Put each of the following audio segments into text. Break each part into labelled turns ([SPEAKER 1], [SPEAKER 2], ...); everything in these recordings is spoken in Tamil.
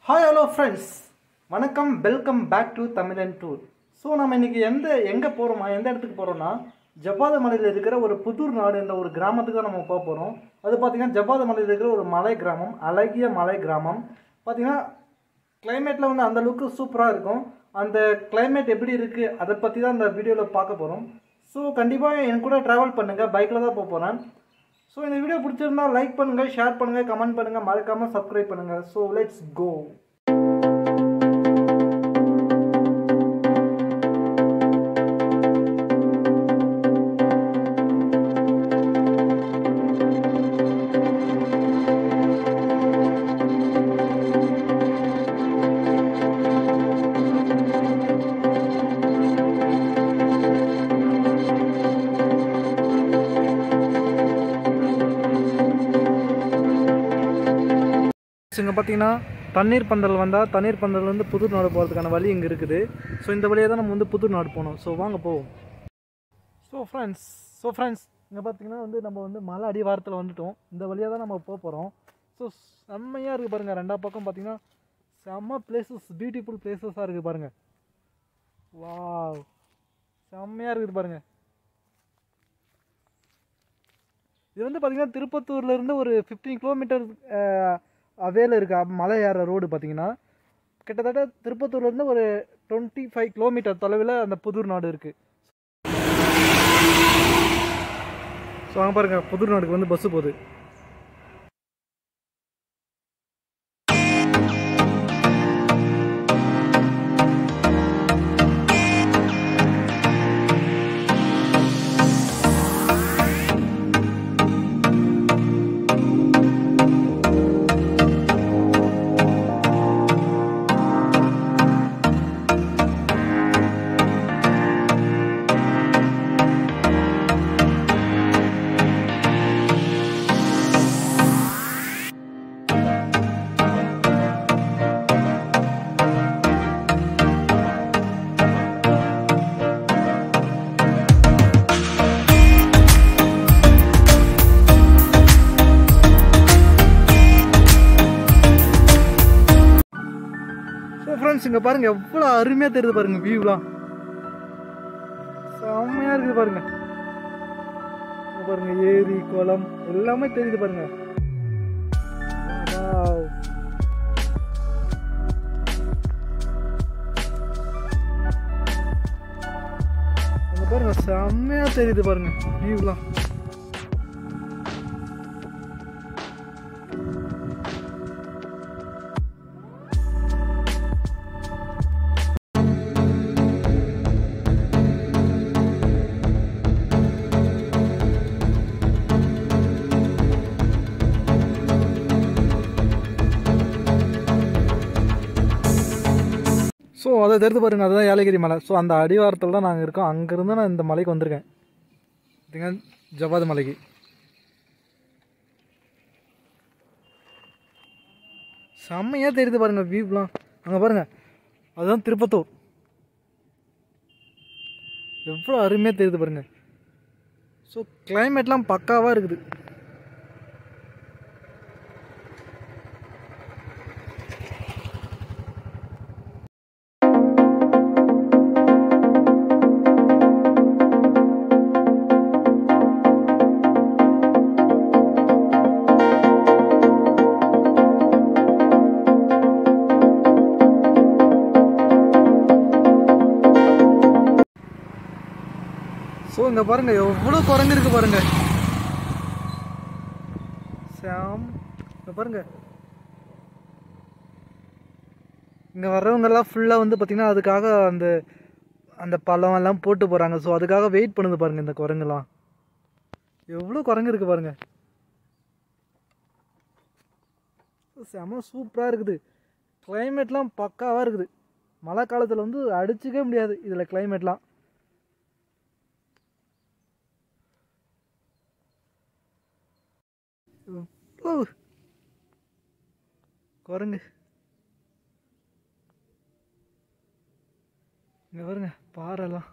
[SPEAKER 1] ஹாய் ஹலோ ஃப்ரெண்ட்ஸ் வணக்கம் welcome back to Tamilan tour so நம்ம இன்னைக்கு எந்த எங்கே போகிறோமா எந்த இடத்துக்கு போகிறோம்னா ஜப்பாத மலையில் இருக்கிற ஒரு புதூர் நாடு என்ற ஒரு கிராமத்துக்கு தான் நம்ம போக போகிறோம் அது பார்த்திங்கன்னா ஜப்பாத மலையில் இருக்கிற ஒரு மலை கிராமம் அழகிய மலை கிராமம் பார்த்திங்கன்னா கிளைமேட்டில் வந்து அந்த அளவுக்கு சூப்பராக இருக்கும் அந்த கிளைமேட் எப்படி இருக்குது அதை பற்றி தான் இந்த வீடியோவில் பார்க்க போகிறோம் ஸோ கண்டிப்பாக என் கூட ட்ராவல் பண்ணுங்கள் பைக்கில் தான் போக போகிறேன் ஸோ இந்த வீடியோ பிடிச்சிருந்தா லைக் பண்ணுங்கள் ஷேர் பண்ணுங்கள் கமெண்ட் பண்ணுங்கள் மறக்காமல் சப்ஸ்கிரைப் பண்ணுங்கள் ஸோ லெட்ஸ் கோ இங்கே பார்த்தீங்கன்னா தண்ணீர் பந்தல் வந்தால் தண்ணீர் பந்தல்லேருந்து புது நாடு போகிறதுக்கான வழி இங்கே இருக்குது ஸோ இந்த வழியாக தான் நம்ம வந்து புது நாடு போகணும் ஸோ வாங்க போவோம் ஸோ ஃப்ரெண்ட்ஸ் ஸோ ஃப்ரெண்ட்ஸ் இங்கே பார்த்தீங்கன்னா வந்து நம்ம வந்து மலை அடிவாரத்தில் வந்துட்டோம் இந்த வழியாக தான் நம்ம போக போகிறோம் ஸோ செம்மையாக இருக்குது பாருங்கள் ரெண்டா பக்கம் பார்த்தீங்கன்னா செம்ம பிளேசஸ் பியூட்டிஃபுல் பிளேசஸாக இருக்குது பாருங்கள் வாவ் செம்மையாக இருக்குது பாருங்கள் இது வந்து பார்த்தீங்கன்னா திருப்பத்தூர்லேருந்து ஒரு ஃபிஃப்டீன் கிலோமீட்டர் அவேல இருக்க மலை ஏற ரோடு பார்த்தீங்கன்னா கிட்டத்தட்ட திருப்பத்தூர்லேருந்து ஒரு டுவெண்ட்டி ஃபைவ் கிலோமீட்டர் தொலைவில் அந்த புதூர் நாடு இருக்குது ஸோ அங்கே பாருங்கள் புதூர் நாடுக்கு வந்து பஸ்ஸு போகுது ஸோ ஃப்ரெண்ட்ஸ் இங்கே பாருங்கள் எவ்வளோ அருமையாக தெரியுது பாருங்கள் வியூலாம் செம்மையாக இருக்குது பாருங்க இங்க பாருங்க ஏரி குளம் எல்லாமே தெரியுது பாருங்க Wow. அங்க பாருங்க செம்மையாக தெரியுது பாருங்க வியூலாம் ஸோ அதை தெரிந்து பாருங்க அதுதான் ஏலகிரி மலை ஸோ அந்த அடிவாரத்தில் தான் நாங்கள் இருக்கோம் அங்கேருந்து நான் இந்த மலைக்கு வந்திருக்கேன் பார்த்தீங்கன்னா ஜவாது மலைக்கு செம்மையாக தெரியுது பாருங்க வியூலாம் அங்கே பாருங்க அதுதான் திருப்பத்தூர் எவ்வளோ அருமையாக தெரியுது பாருங்க ஸோ கிளைமேட்லாம் பக்காவாக இருக்குது ஸோ இங்கே பாருங்க எவ்வளோ குரங்கு இருக்கு பாருங்க சாம் இங்கே பாருங்க இங்கே வர்றவங்கெல்லாம் ஃபுல்லாக வந்து பார்த்திங்கன்னா அதுக்காக அந்த அந்த பழம் எல்லாம் போட்டு போகிறாங்க ஸோ அதுக்காக வெயிட் பண்ணுது பாருங்க இந்த குரங்குலாம் எவ்வளோ குரங்கு இருக்கு பாருங்க செம சூப்பராக இருக்குது கிளைமேட்லாம் பக்காவாக இருக்குது மழை காலத்தில் வந்து அடிச்சுக்கவே முடியாது இதில் கிளைமேட்லாம் ஓ குரங்கு இங்க பாருங்க பாறைலாம்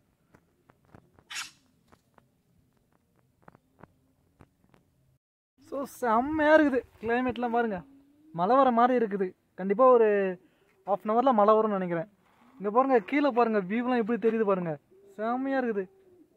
[SPEAKER 1] ஸோ ஸோ செம்மையாக இருக்குது கிளைமேட்லாம் பாருங்கள் மழை வர மாதிரி இருக்குது கண்டிப்பாக ஒரு ஆஃப் அன் ஹவரில் மழை வரும்னு நினைக்கிறேன் இங்கே பாருங்கள் கீழே பாருங்கள் வியூலாம் எப்படி தெரியுது பாருங்கள் செம்மையாக இருக்குது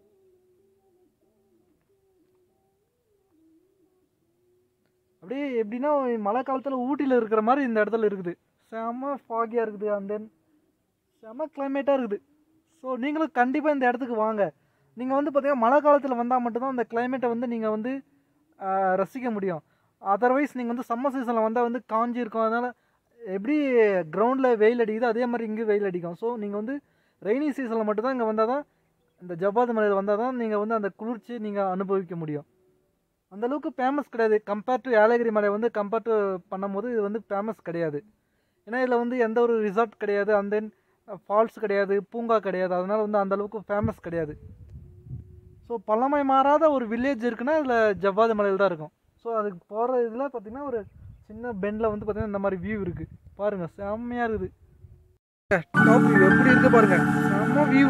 [SPEAKER 1] அப்படியே எப்படின்னா மழை காலத்தில் ஊட்டியில் இருக்கிற மாதிரி இந்த இடத்துல இருக்குது செம்ம ஃபாகியாக இருக்குது அண்ட் தென் செம்ம கிளைமேட்டாக இருக்குது ஸோ நீங்களும் கண்டிப்பாக இந்த இடத்துக்கு வாங்க நீங்கள் வந்து பார்த்தீங்கன்னா மழை காலத்தில் வந்தால் மட்டும்தான் அந்த கிளைமேட்டை வந்து நீங்கள் வந்து ஆஹ், ரசிக்க முடியும் அதர்வைஸ் நீங்கள் வந்து சம்மர் சீசனில் வந்தால் வந்து காஞ்சி இருக்கும் அதனால் எப்படி கிரவுண்டில் வெயில் அடிக்குதோ அதே மாதிரி இங்கேயும் வெயில் அடிக்கும் ஸோ நீங்கள் வந்து ரெய்னி சீசனில் மட்டும்தான் இங்கே வந்தால் தான் இந்த ஜவ்வாது மலையில் வந்தால் தான் நீங்கள் வந்து அந்த குளிர்ச்சி நீங்கள் அனுபவிக்க முடியும் அந்த அளவுக்கு ஃபேமஸ் கிடையாது கம்பேர் டு ஏலகிரி மலை வந்து கம்பேர் டு பண்ணும்போது இது வந்து ஃபேமஸ் கிடையாது ஏன்னா இதில் வந்து எந்த ஒரு ரிசார்ட் கிடையாது அண்ட் தென் ஃபால்ஸ் கிடையாது பூங்கா கிடையாது அதனால் வந்து அந்த அளவுக்கு ஃபேமஸ் கிடையாது ஸோ பழமை மாறாத ஒரு வில்லேஜ் இருக்குன்னா இதில் ஜவ்வாது மலையில் தான் இருக்கும் ஸோ அதுக்கு போகிற இதில் பார்த்தீங்கன்னா ஒரு சின்ன பெண்டில் வந்து பார்த்தீங்கன்னா இந்த மாதிரி வியூ இருக்குது பாருங்கள் செம்மையாக இருக்குது டாப் வியூ எப்படி இருக்குது பாருங்கள் செம்ம வியூ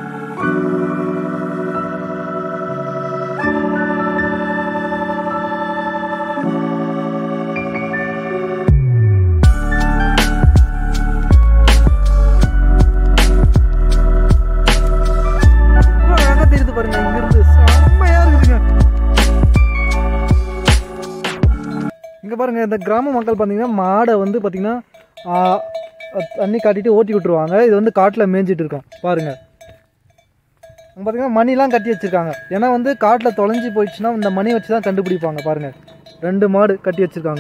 [SPEAKER 1] எவ்வளோ அழகாக தெரியுது பாருங்க இங்கிருந்து செம்மையா இருக்குதுங்க இங்க பாருங்க இந்த கிராம மக்கள் பார்த்தீங்கன்னா மாடை வந்து பார்த்தீங்கன்னா ஆ, தண்ணி காட்டிட்டு ஓட்டி விட்டுருவாங்க இது வந்து காட்டில் மேய்ஞ்சிட்டு இருக்கோம் பாருங்க அங்க பார்த்தீங்கன்னா மணிலாம் கட்டி வச்சிருக்காங்க ஏன்னா வந்து காட்டில் தொலைஞ்சு போயிடுச்சுன்னா இந்த மணி வச்சு தான் கண்டுபிடிப்பாங்க பாருங்க ரெண்டு மாடு கட்டி வச்சிருக்காங்க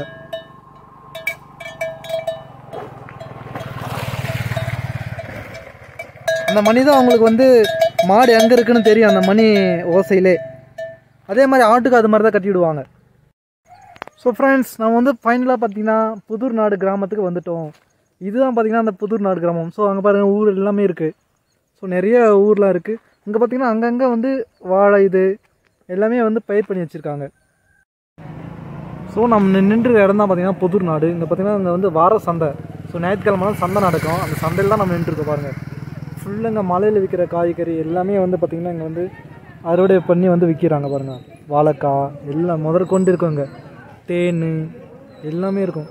[SPEAKER 1] அந்த மணி தான் அவங்களுக்கு வந்து மாடு எங்கே இருக்குன்னு தெரியும் அந்த மணி ஓசையிலே அதே மாதிரி ஆட்டுக்கு அது மாதிரி தான் கட்டிவிடுவாங்க ஸோ ஃப்ரெண்ட்ஸ் நம்ம வந்து ஃபைனலாக பார்த்தீங்கன்னா புதூர் நாடு கிராமத்துக்கு வந்துட்டோம் இதுதான் பார்த்தீங்கன்னா அந்த புதூர் நாடு கிராமம் ஸோ அங்கே பாருங்கள் ஊர் எல்லாமே இருக்குது ஸோ நிறைய ஊர்லாம் இருக்குது இங்கே பார்த்தீங்கன்னா அங்கங்கே வந்து வாழை இது எல்லாமே வந்து பயிர் பண்ணி வச்சுருக்காங்க ஸோ நம்ம நின்று இடம் தான் பார்த்தீங்கன்னா புதூர் நாடு இங்கே பார்த்தீங்கன்னா இங்கே வந்து வார சந்தை ஸோ ஞாயிற்றுக்கிழமை சந்தை நடக்கும் அந்த சந்தையில் தான் நம்ம நின்றுருக்கோம் பாருங்கள் ஃபுல்லாக இங்கே மலையில் விற்கிற காய்கறி எல்லாமே வந்து பார்த்திங்கன்னா இங்கே வந்து அறுவடை பண்ணி வந்து விற்கிறாங்க பாருங்கள் வாழைக்காய் எல்லாம் முதற்கொண்டு இருக்கும் இங்கே தேன் எல்லாமே இருக்கும்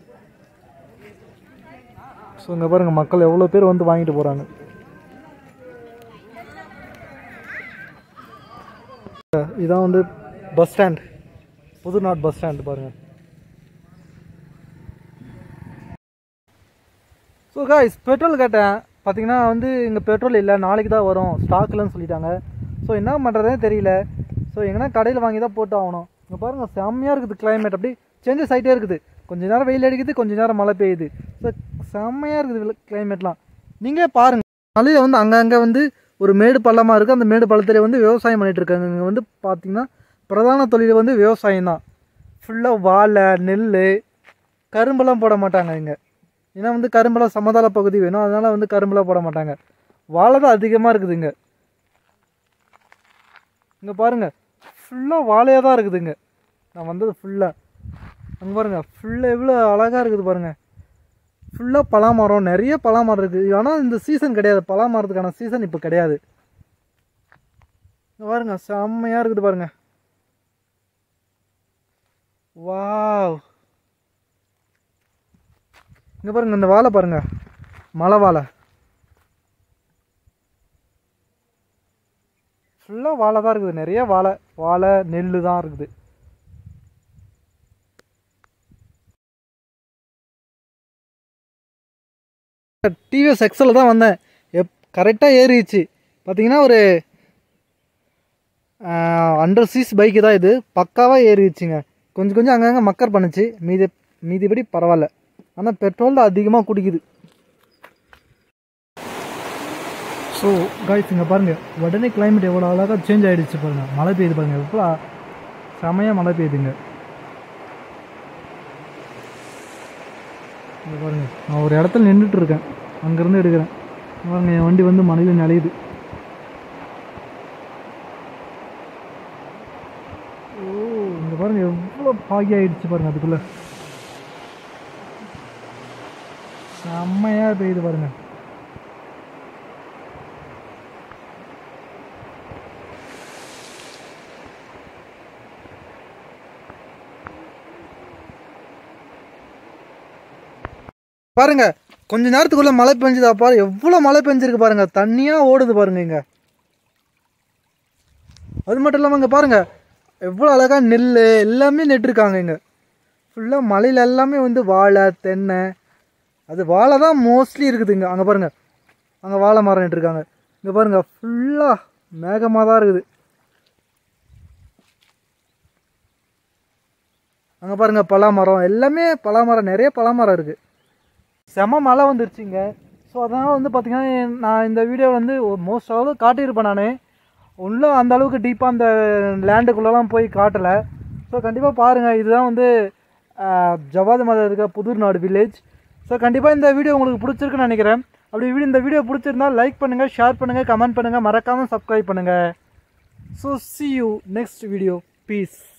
[SPEAKER 1] ஸோ இங்கே பாருங்கள் மக்கள் எவ்வளோ பேர் வந்து வாங்கிட்டு போகிறாங்க இதான் வந்து பஸ் ஸ்டாண்ட் புதுநாட் பஸ் ஸ்டாண்ட் பாருங்கள் ஸோ காய்ஸ் பெட்ரோல் கேட்டேன் பார்த்தீங்கன்னா வந்து இங்கே பெட்ரோல் இல்லை நாளைக்கு தான் வரும் ஸ்டாக் இல்லைன்னு சொல்லிட்டாங்க ஸோ என்ன பண்ணுறதே தெரியல ஸோ எங்கன்னா கடையில் வாங்கி தான் போட்டு ஆகணும் இங்கே பாருங்கள் செம்மையாக இருக்குது climate அப்படி சேஞ்சஸ் ஆகிட்டே இருக்குது கொஞ்ச நேரம் வெயில் அடிக்குது கொஞ்ச நேரம் மழை பெய்யுது ஸோ செம்மையாக இருக்குது கிளைமேட்லாம் நீங்களே பாருங்கள் மலையில் வந்து அங்கங்கே வந்து ஒரு மேடு பள்ளமாக இருக்குது அந்த மேடு பள்ளத்தில் வந்து விவசாயம் பண்ணிட்டு இருக்காங்க இங்கே வந்து பார்த்தீங்கன்னா பிரதான தொழில் வந்து விவசாயம் தான் ஃபுல்லாக வாழை நெல் கரும்பெல்லாம் போட மாட்டாங்க இங்கே ஏன்னா வந்து கரும்பெல்லாம் சமதள பகுதி வேணும் அதனால் வந்து கரும்பெல்லாம் போட மாட்டாங்க வாழை தான் அதிகமாக இருக்குது இங்கே இங்கே பாருங்கள் ஃபுல்லாக வாழையாக தான் இருக்குதுங்க நான் வந்தது ஃபுல்லாக அங்கே பாருங்கள் ஃபுல்லாக எவ்வளோ அழகாக இருக்குது பாருங்கள் ஃபுல்லாக பலாமரம் நிறைய பலாமரம் இருக்குது ஆனால் இந்த சீசன் கிடையாது பலாமரத்துக்கான சீசன் இப்போ கிடையாது இங்க பாருங்க செம்மையாக இருக்குது பாருங்க வாவ் இங்கே பாருங்க இந்த வாழை பாருங்க மலை வாழை ஃபுல்லாக வாழை தான் இருக்குது நிறைய வாழை வாழை நெல் தான் இருக்குது டிவிஎஸ் எக்ஸலில் தான் வந்தேன் எப் கரெக்டாக ஏறிச்சு பார்த்தீங்கன்னா ஒரு அண்டர் சீஸ் பைக்கு தான் இது பக்காவாக ஏறிடுச்சுங்க கொஞ்சம் கொஞ்சம் அங்கங்கே மக்கர் பண்ணுச்சு மீதி மீதிபடி பரவாயில்ல ஆனால் பெட்ரோல் தான் அதிகமாக குடிக்குது ஸோ காய்ஸ் இங்கே பாருங்கள் உடனே climate எவ்வளோ அழகாக சேஞ்ச் ஆகிடுச்சு பாருங்கள் மழை பெய்யுது பாருங்கள் எவ்வளோ செமையாக மழை பெய்யுதுங்க இங்க பாருங்க நான் ஒரு இடத்துல நின்றுட்டு இருக்கேன் அங்கேருந்து எடுக்கிறேன் இங்க பாருங்க என் வண்டி வந்து மலையில் நலையுது ஓ இங்கே பாருங்க எவ்வளோ பாகி ஆயிடுச்சு பாருங்க அதுக்குள்ள செம்மையாக பெய்யுது பாருங்க பாருங்க கொஞ்ச நேரத்துக்குள்ள மழை பெஞ்சுதா பாரு எவ்வளோ மழை பெஞ்சிருக்கு பாருங்க தண்ணியாக ஓடுது பாருங்க இங்க அது மட்டும் இல்லாமல் இங்கே பாருங்க எவ்வளோ அழகா நெல் எல்லாமே நெட்டிருக்காங்க இங்கே ஃபுல்லாக மலையில் எல்லாமே வந்து வாழை தென்னை அது வாழை தான் மோஸ்ட்லி இருக்குது இங்கே அங்கே பாருங்க அங்கே வாழை மரம் நட்டுருக்காங்க இங்கே பாருங்க ஃபுல்லாக மேகமாக தான் இருக்குது அங்கே பாருங்க பலாமரம் எல்லாமே பலாமரம் நிறைய பலாமரம் இருக்குது செம மழை வந்துருச்சுங்க ஸோ அதனால் வந்து பார்த்திங்கன்னா நான் இந்த வீடியோ வந்து மோஸ்ட் அளவு காட்டியிருப்பேன் நான் ஒன்றும் அந்த அளவுக்கு டீப்பாக அந்த லேண்டுக்குள்ளெல்லாம் போய் காட்டலை ஸோ கண்டிப்பாக பாருங்கள் இதுதான் வந்து ஆஹ், ஜவாது மலை இருக்க புதூர் நாடு வில்லேஜ் ஸோ கண்டிப்பாக இந்த வீடியோ உங்களுக்கு பிடிச்சிருக்குன்னு நினைக்கிறேன் அப்படி வீடியோ இந்த வீடியோ பிடிச்சிருந்தா லைக் பண்ணுங்கள் ஷேர் பண்ணுங்கள் கமெண்ட் பண்ணுங்கள் மறக்காமல் சப்ஸ்கிரைப் பண்ணுங்கள் so see you next video piece